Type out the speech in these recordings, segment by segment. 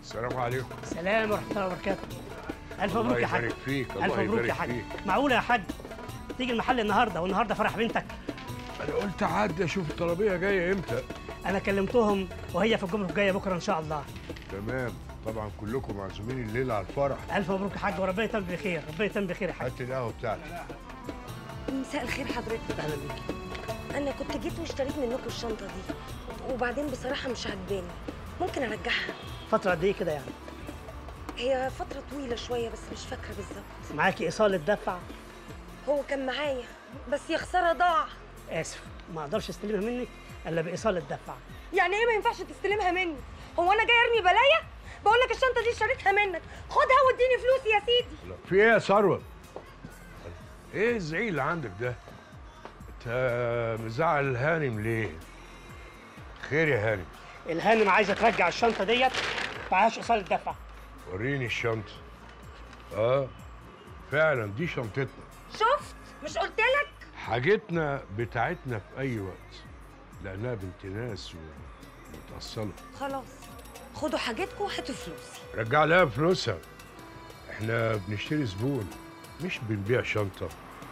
السلام عليكم سلام ورحمه الله وبركاته الف الله مبروك يا حاج يبارك فيك الف الله مبروك يا يبارك حاج فيك معقوله يا حاج تيجي المحل النهارده والنهارده فرح بنتك انا قلت عدى اشوف الطلبيه جايه امتى انا كلمتهم وهي في الجمعه الجايه بكره ان شاء الله تمام طبعا كلكم معزومين الليله على الفرح الف مبروك يا حاج وربنا يتم بخير ربنا يتم بخير يا حاج هات القهوه بتاعتك مساء الخير حضرتك اهلا بيك انا كنت جيت واشتريت منكم الشنطه دي وبعدين بصراحه مش عجباني ممكن ارجعها فتره قد ايه كده يعني هي فتره طويله شويه بس مش فاكره بالظبط معاكي ايصال الدفع هو كان معايا بس يا خساره ضاع اسف ما اقدرش استلمها منك الا بايصال الدفع يعني ايه ما ينفعش تستلمها مني هو انا جاي ارمي بلايا بقول لك الشنطه دي اشتريتها منك خدها واديني فلوسي يا سيدي لا، في ايه يا ثروت ايه الزعيق اللي عندك ده انت مزعل هانم ليه خير يا هانم الهانم عايزه ترجع الشنطه ديت معهاش ايصال الدفع وريني الشنطه اه فعلا دي شنطتنا شفت مش قلت لك حاجتنا بتاعتنا في اي وقت لانها بنت ناس ومتأصلة خلاص خدوا حاجتكم وهاتوا فلوسي رجع لها فلوسها احنا بنشتري زبون مش بنبيع شنطة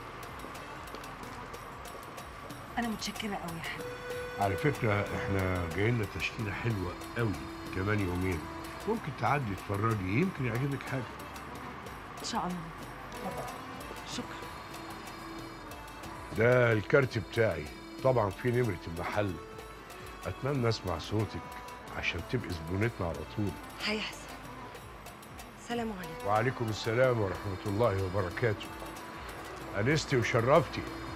انا متشكره قوي يا حبيبي على فكرة احنا جايين لنا تشكيلة حلوة قوي كمان يومين ممكن تعدي تتفرجي يمكن يعجبك حاجة ان شاء الله شكرا ده الكارت بتاعي طبعا في نمرة المحل اتمنى اسمع صوتك عشان تبقي زبونتنا على طول هيحصل سلام عليكم وعليكم السلام ورحمة الله وبركاته أنستي وشرفتي